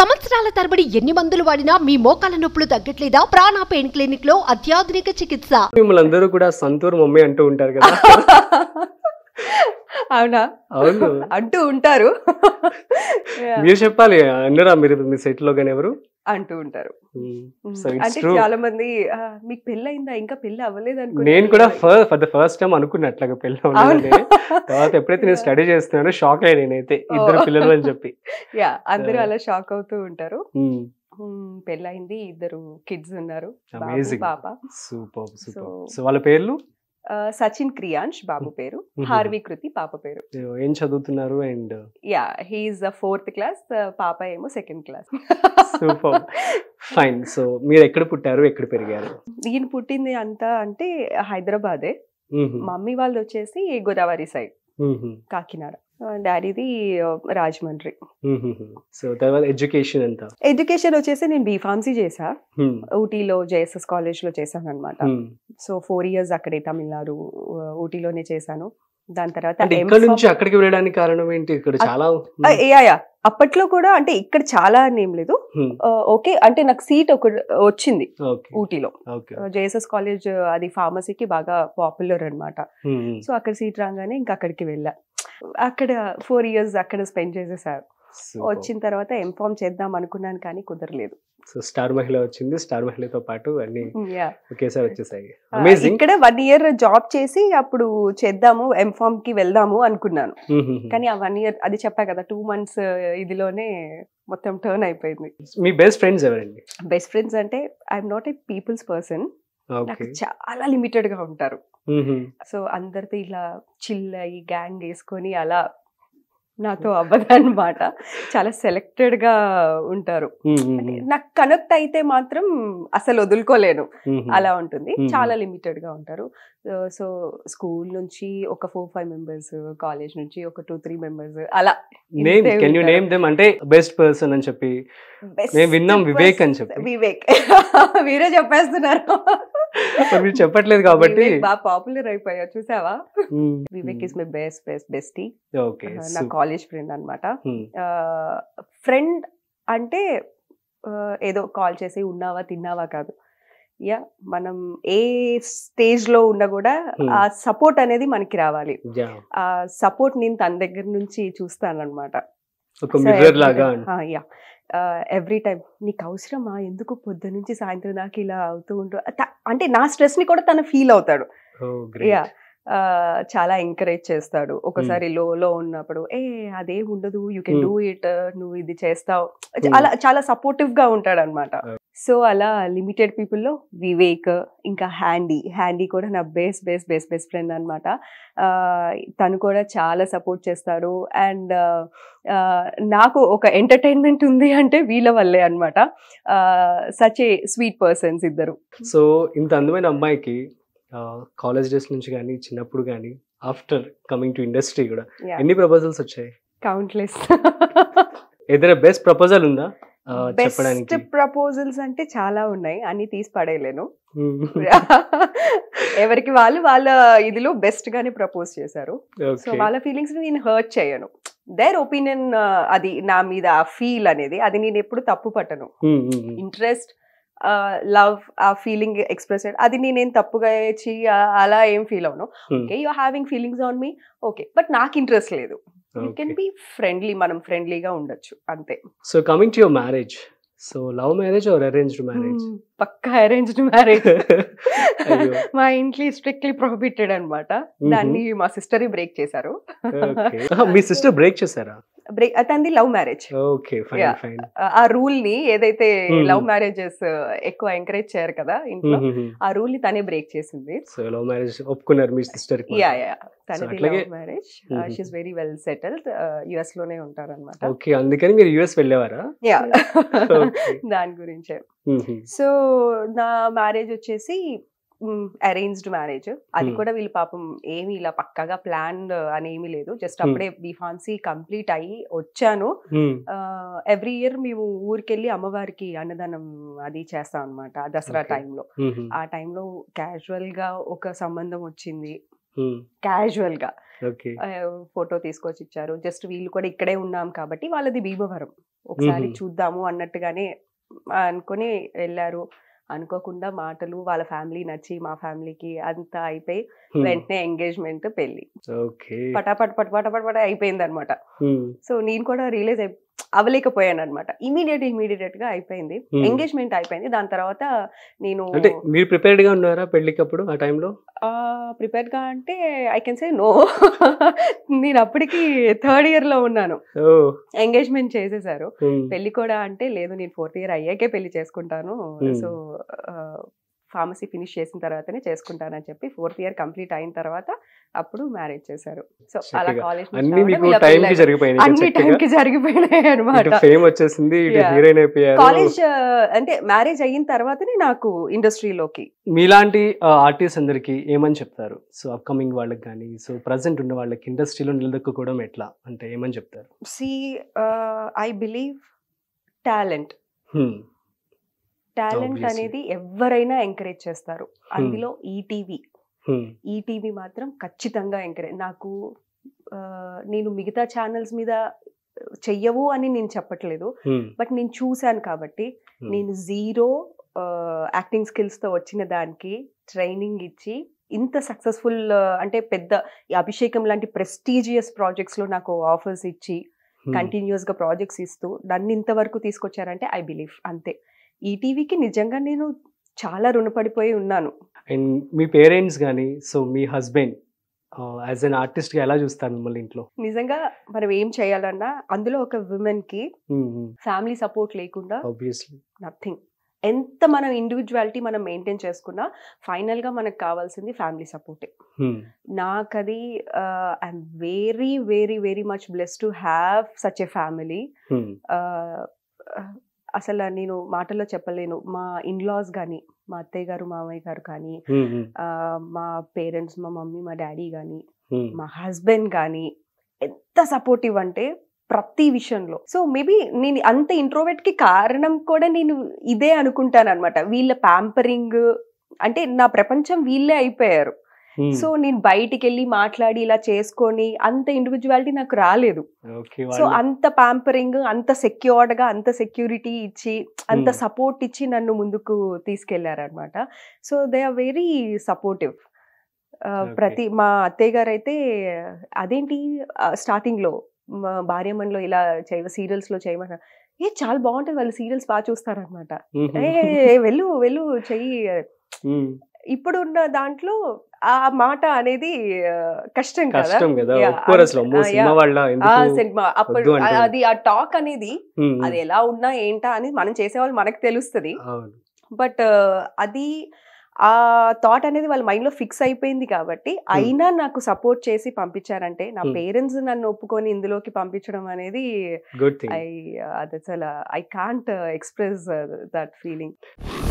సంవత్సరాల తరబడి ఎన్ని మందులు వాడినా మీ మోకాల నొప్పులు తగ్గట్లేదా ప్రాణ పెయిన్ క్లినిక్ లో అత్యాధునిక చికిత్స మిమ్మల్ని అందరూ కూడా సంతూర్ మమ్మీ అంటూ ఉంటారు కదా అవునా అవును అంటూ ఉంటారు Yeah, మీరు చెప్పాలి అన్నరా మీరు మీ సెట్ లో కానీ ఎవరు అంటూ ఉంటారు So it's అంటే true. చాలా మంది "ఆ, మీకు పెళ్ళి అయిందా ఇంకా పెళ్ళి అవ్వలేదు అనుకో నేను కూడా for for the first time అనుకున్నా అట్లాగా పెళ్ళి ఉండదని తర్వాత ఎప్పుడైతే నేను స్టడీ చేస్తున్నానో షాక్ అయ్యా నేనైతే ఇద్దరు Oh. పిల్లలు అని చెప్పి యా అందరూ Yeah. అలా షాక్ అవుతూ ఉంటారు మ్మ్, పెళ్ళయింది ఇద్దరు కిడ్స్ ఉన్నారు బాబు, అమేజింగ్ పాప సూపర్ సూపర్ So- సో వాళ్ళ పేర్లు ఆ, సచిన్ క్రియాంష్ బాబు పేరు Mhm. హార్వి కృతి పాప పేరు ఏం చదువుతున్నారు and yeah he's fourth class పాప ఏమో second class super fine so మీరు ఎక్కడ పుట్టారు ఎక్కడ పెరిగారు ఈయన పుట్టింది అంతా అంటే హైదరాబాదే మమ్మీ వాళ్ళు వచ్చేసి గోదావరి సైడ్ కాకినాడ డాడీది రాజమండ్రి సో తర్వాత ఎడ్యుకేషన్ ఎంత ఎడ్యుకేషన్ వచ్చేసి నేను బీఫార్మసీ చేసా ఊటీలో జేఎస్ఎస్ కాలేజ్ లో చేశాను అనమాట సో ఫోర్ ఇయర్స్ అక్కడే తమిళనాడు ఆ, ఊటీలోనే చేశాను దాని తర్వాత అంటే ఇక్కడ M.Pharm నుంచి అక్కడికి వెళ్ళడానికి కారణం ఏంటి ఇక్కడ చాలా ఆ, యా, యా. అప్పట్లో కూడా అంటే ఇక్కడ చాలా అని ఏం లేదు ఓకే అంటే నాకు సీట్ ఒక వచ్చింది ఓకే ఊటీలో ఓకే జేఎస్ఎస్ కాలేజ్ అది ఫార్మసీకి బాగా పాపులర్ అన్నమాట సో అక్కడ సీట్ రాగానే ఇంకా అక్కడికి వెళ్ళా అక్కడ ఫోర్ ఇయర్స్ అక్కడ స్పెండ్ చేసేసారు వచ్చిన తర్వాత ఎంఫామ్ చేద్దాం అనుకున్నాను కానీ కుదరలేదు సో స్టార్ మహిళ వచ్చింది స్టార్ మహిళతో పాటు అన్ని యా ఒకేసారి వచ్చేసాయి అమేజింగ్ ఇక్కడ వన్ ఇయర్ జాబ్ చేసి అప్పుడు చేద్దాము ఎంఫామ్ కి వెళ్దాము అనుకున్నాను కానీ ఆ వన్ ఇయర్ అది చెప్పా కదా టూ మంత్స్ ఇదిలోనే మొత్తం టర్న్ అయిపోయింది మీ బెస్ట్ ఫ్రెండ్స్ ఎవరండి బెస్ట్ ఫ్రెండ్స్ అంటే I'm not a people's person నాకు ఓకే చాలా లిమిటెడ్ గా ఉంటారు సో అందరితో ఇలా చిల్ అయ్యి గ్యాంగ్ వేసుకొని అలా నాతో అవ్వదన్నమాట చాలా సెలెక్టెడ్ గా ఉంటారు అంటే నాకు కనెక్ట్ అయితే మాత్రం అసలు వదులుకోలేను అలా ఉంటుంది Mhm. చాలా లిమిటెడ్ గా ఉంటారు సో స్కూల్ నుంచి ఒక ఫోర్ ఫైవ్ మెంబర్స్ కాలేజ్ నుంచి ఒక టూ త్రీ మెంబర్స్ అలా నేమ్ ఇంతే కెన్ యూ ఉంటారు. నేమ్ దెమ్ అంటే బెస్ట్ పర్సన్ అని చెప్పి Best మేము విన్నాం వివేక్ అని person- చెప్పి. వివేక్ మీరే చెప్పేస్తున్నారు మరి మీరు చెప్పట్లేదు కాబట్టి వివేక్ బాగా పాపులర్ అయిపోయా చూసావా Vivek is my best best bestie okay నా కాలేజ్ ఫ్రెండ్ అనమాట ఫ్రెండ్ అంటే ఆ, ఏదో కాల్ చేసి ఉన్నావా తిన్నావా కాదు యా మనం ఏ స్టేజ్ లో ఉన్నా కూడా Hmm. ఆ సపోర్ట్ అనేది మనకి రావాలి ఆ సపోర్ట్ నేను తన దగ్గర నుంచి చూస్తానన్నమాట ఒక మిర్రర్ లాగా యా ఎవ్రీ టైం నీకు అవసరమా ఎందుకు పొద్దు నుంచి సాయంత్రం దాకా ఇలా అవుతూ ఉంటూ త- అంటే నా స్ట్రెస్ ని కూడా తను ఫీల్ అవుతాడు యా చాలా ఎంకరేజ్ చేస్తాడు ఒకసారి లో లో ఉన్నప్పుడు ఏ అదేం ఉండదు you can Hmm. Do it నువ్వు ఇది చేస్తావు Hmm. అలా చాలా సపోర్టివ్ గా ఉంటాడు అనమాట సో అలా లిమిటెడ్ పీపుల్ లో వివేక్ ఇంకా హ్యాండీ హ్యాండీ కూడా నా best best best best friend అనమాట తను కూడా చాలా సపోర్ట్ చేస్తారు అండ్ నాకు ఒక ఎంటర్టైన్మెంట్ ఉంది అంటే వీళ్ళ వల్లే అనమాట సచ్ ఏ స్వీట్ పర్సన్స్ ఇద్దరు సో ఇంత అందమైన అమ్మాయికి కాలేజ్ డేస్ నుంచి కానీ చిన్నప్పుడు కానీ ఆఫ్టర్ కమింగ్ టు ఇండస్ట్రీ కూడా ఎన్ని ప్రపోజల్స్ వచ్చాయి కౌంట్లెస్ ఏదైనా బెస్ట్ ప్రపోజల్ ఉందా ఆ, బెస్ట్ చెప్పడానికి ప్రపోజల్స్ అంటే చాలా ఉన్నాయి అన్ని తీసి పడేయలేను Hmm. ఎవరికి వాళ్ళు వాళ్ళ ఇదిలో బెస్ట్ గానే ప్రపోజ్ చేశారు సో Okay. వాళ్ళ ఫీలింగ్స్ నేను హర్ట్ చేయను దేర్ ఒపీనియన్ అది నా మీద ఆ ఫీల్ అనేది అది నేను ఎప్పుడు తప్పు పట్టను Hmm, hmm, hmm. Interest love ఆ ఫీలింగ్ ఎక్స్ప్రెస్ అది నేనేం తప్పుగా ఇచ్చి ఆ, అలా ఏం ఫీల్ అవును Hmm. Okay you having feelings on me okay but నాకు ఇంట్రెస్ట్ లేదు you can Okay. Be friendly మనం ఫ్రెండ్లీగా ఉండొచ్చు అంతే so coming to your marriage so love marriage or arranged marriage Hmm, పక్కా అరేంజ్డ్ మ్యారేజ్ అయ్యో. మా ఇంట్లో స్ట్రిక్ట్లీ ప్రొహిబిటెడ్ అన్నమాట దాన్ని మా సిస్టర్ బ్రేక్ చేశారు మీ సిస్టర్ బ్రేక్ చేశారా బ్రేక్ అతనిది love marriage okay fine Yeah. Fine ఆ రూల్ ని ఏదైతే Hmm. లవ్ మ్యారేజెస్ ఎక్కువ ఎంకరేజ్ చేయరు కదా ఇంట్లో ఆ రూల్ ని తనే బ్రేక్ చేసింది సో లవ్ మ్యారేజ్ ఒప్పుకున్నారు మీ సిస్టర్ యా యా తనది అట్లాగే- love marriage Mhm. She's very well settled US లోనే ఉంటారన్నమాట ఓకే అందుకని మీరు యుఎస్ వెళ్ళేవారా యా Okay. దాని గురించే Mhm. సో నా మ్యారేజ్ వచ్చేసి అరేంజ్డ్ మ్యారేజ్ అది Hmm. కూడా వీళ్ళు పాపం ఏమి ఇలా పక్కగా ప్లాన్ అనేమి లేదు జస్ట్ Hmm. అప్పుడే బీఫాన్సీ కంప్లీట్ అయ్యి వచ్చాను Hmm. ఎవ్రీ ఇయర్ మేము ఊరికెళ్ళి అమ్మవారికి అన్నదానం అది చేస్తాం అనమాట దసరా Okay. టైంలో Mhm. ఆ టైంలో క్యాజువల్ గా ఒక సంబంధం వచ్చింది Hmm. క్యాజువల్ గా ఓకే ఫోటో తీసుకొచ్చి ఇచ్చారు జస్ట్ వీళ్ళు కూడా ఇక్కడే ఉన్నాం కాబట్టి వాళ్ళది భీమవరం ఒకసారి మ్మ్. చూద్దాము అన్నట్టుగానే అనుకొని వెళ్ళారు అనుకోకుండా మాటలు వాళ్ళ ఫ్యామిలీ నచ్చి మా ఫ్యామిలీకి అంతా అయిపోయి వెంటనే ఎంగేజ్మెంట్ పెళ్లి ఓకే పటాపట్ పట పట పట పట అయిపోయింది అనమాట సో నేను కూడా రియలైజ్ అయి అవ్వలేకపోయాను అనమాట ఇమీడియట్ ఇమీడియట్ గా అయిపోయింది Hmm. ఎంగేజ్మెంట్ అయిపోయింది దాని తర్వాత నేను అంటే మీరు ప్రిపేర్డ్ గా ఉన్నారా పెళ్లికి అప్పుడు ఆ టైంలో ప్రిపేర్డ్ గా అంటే ఐ కెన్ సే నో నేను అప్పటికి థర్డ్ ఇయర్ లో ఉన్నాను ఓ ఎంగేజ్మెంట్ చేసేసారు ఉమ్, పెళ్లి కూడా అంటే లేదు నేను ఫోర్త్ ఇయర్ అయ్యాకే పెళ్లి చేసుకుంటాను Hmm. సో ఫార్మసీ ఫినిష్ చేసిన తర్వాతనే చేసుకుంటానని చెప్పి ఫోర్త్ ఇయర్ కంప్లీట్ అయిన తర్వాత అప్పుడు మ్యారేజ్ చేశారు సో అలా చక్కగా. కాలేజ్ అన్ని మీకు టైం కి జరిగిపోయినాయి అన్ని టైం కి జరిగిపోయినాయి అనమాట ఫేమ్ వచ్చేసింది ఇటు Yeah. హీరోయిన్ అయిపోయారు కాలేజ్ అంటే మ్యారేజ్ అయిన తర్వాతనే నాకు ఇండస్ట్రీలోకి మీలాంటి ఆర్టిస్ట్ అందరికి ఏమని చెప్తారు సో అప్కమింగ్ వాళ్ళకి కానీ సో ప్రజెంట్ ఉన్న వాళ్ళకి ఇండస్ట్రీలో నిలదొక్కుకోవడం ఎట్లా అంటే ఏమని చెప్తారు see I believe talent hmm, talent Obviously. అనేది ఎవరైనా ఎంకరేజ్ చేస్తారు అందులో ఈటీవీ హ్మ్, ఈటీవీ మాత్రం ఖచ్చితంగా ఎంకరేజ్ నాకు ఆ, నేను మిగతా ఛానల్స్ మీద చెయ్యవు అని నేను చెప్పట్లేదు హ్మ్, బట్ నేను చూశాను కాబట్టి హ్మ్. నేను జీరో యాక్టింగ్ స్కిల్స్తో వచ్చిన దానికి ట్రైనింగ్ ఇచ్చి ఇంత సక్సెస్ఫుల్ అంటే పెద్ద ఈ అభిషేకం లాంటి ప్రెస్టీజియస్ ప్రాజెక్ట్స్లో నాకు ఆఫర్స్ ఇచ్చి హ్మ్. కంటిన్యూస్గా ప్రాజెక్ట్స్ ఇస్తూ నన్ను ఇంతవరకు తీసుకొచ్చారంటే ఐ బిలీవ్ అంతే ఈటీవీకి నిజంగా నేను చాలా రుణపడిపోయి ఉన్నాను అండ్ మీ పేరెంట్స్ కానీ సో మీ హస్బెండ్ యాజ్ అన్ ఆర్టిస్ట్ గా ఎలా చూస్తారు మిమ్మల్ని ఇంట్లో నిజంగా మనం ఏం చేయాలన్నా అందులో ఒక విమెన్ కి ఫ్యామిలీ సపోర్ట్ లేకుండా ఆబ్వియస్లీ నథింగ్ ఎంత మనం ఇండివిజువాలిటీ మనం మెయింటైన్ చేసుకున్నా ఫైనల్ గా మనకు కావాల్సింది ఫ్యామిలీ సపోర్టే నాకు అది I'm very very very much bless to have such a family అసలు నేను మాటల్లో చెప్పలేను మా ఇన్లాస్ కానీ మా అత్తయ్య గారు మామయ్య గారు కానీ ఆ, మా పేరెంట్స్ మా మమ్మీ మా డాడీ కానీ మా హస్బెండ్ కానీ ఎంత సపోర్టివ్ అంటే ప్రతి విషయంలో సో మేబీ నేను అంత ఇంట్రోవర్ట్ కి కారణం కూడా నేను ఇదే అనుకుంటాను అనమాట వీళ్ళ ప్యాంపరింగ్ అంటే నా ప్రపంచం వీళ్ళే అయిపోయారు సో నేను బయటికి వెళ్ళి మాట్లాడి ఇలా చేసుకొని అంత ఇండివిజువాలిటీ నాకు రాలేదు ఓకే సో అంత ప్యాంపరింగ్ అంత సెక్యూర్డ్ గా అంత సెక్యూరిటీ ఇచ్చి అంత Hmm. సపోర్ట్ ఇచ్చి నన్ను ముందుకు తీసుకెళ్లారనమాట so they are very supportive Okay. ప్రతి మా అత్తయ్య గారు అయితే అదేంటి స్టార్టింగ్ లో మా భార్యమన్లో ఇలా చేయ సీరియల్స్ లో చేయమన్న ఏ చాలా బాగుంటుంది వాళ్ళు సీరియల్స్ బాగా చూస్తారనమాట ఏ వెళ్ళు వెళ్ళు చెయ్యి ఇప్పుడున్న దాంట్లో ఆ మాట అనేది ఆ, కష్టం కదా కష్టం కదా Yeah, ఒప్పుకోరు అసలు అమ్మో ah, సినిమా yeah. వాళ్ళ ఆ ఎందుకు సినిమా అప్పుడు వద్దు అంటారు. అది ఆ టాక్ అనేది హ్మ్, అది ఎలా ఉన్నా ఏంటా అని మనం చేసేవాళ్ళు మనకు తెలుస్తుంది అవును బట్ అది ఆ థాట్ అనేది వాళ్ళ మైండ్ లో ఫిక్స్ అయిపోయింది కాబట్టి అయినా నాకు సపోర్ట్ చేసి పంపించారంటే నా Hmm. పేరెంట్స్ నన్ను ఒప్పుకొని ఇందులోకి పంపించడం అనేది గుడ్ థింగ్ ఐ అది అసలు I can't express that feeling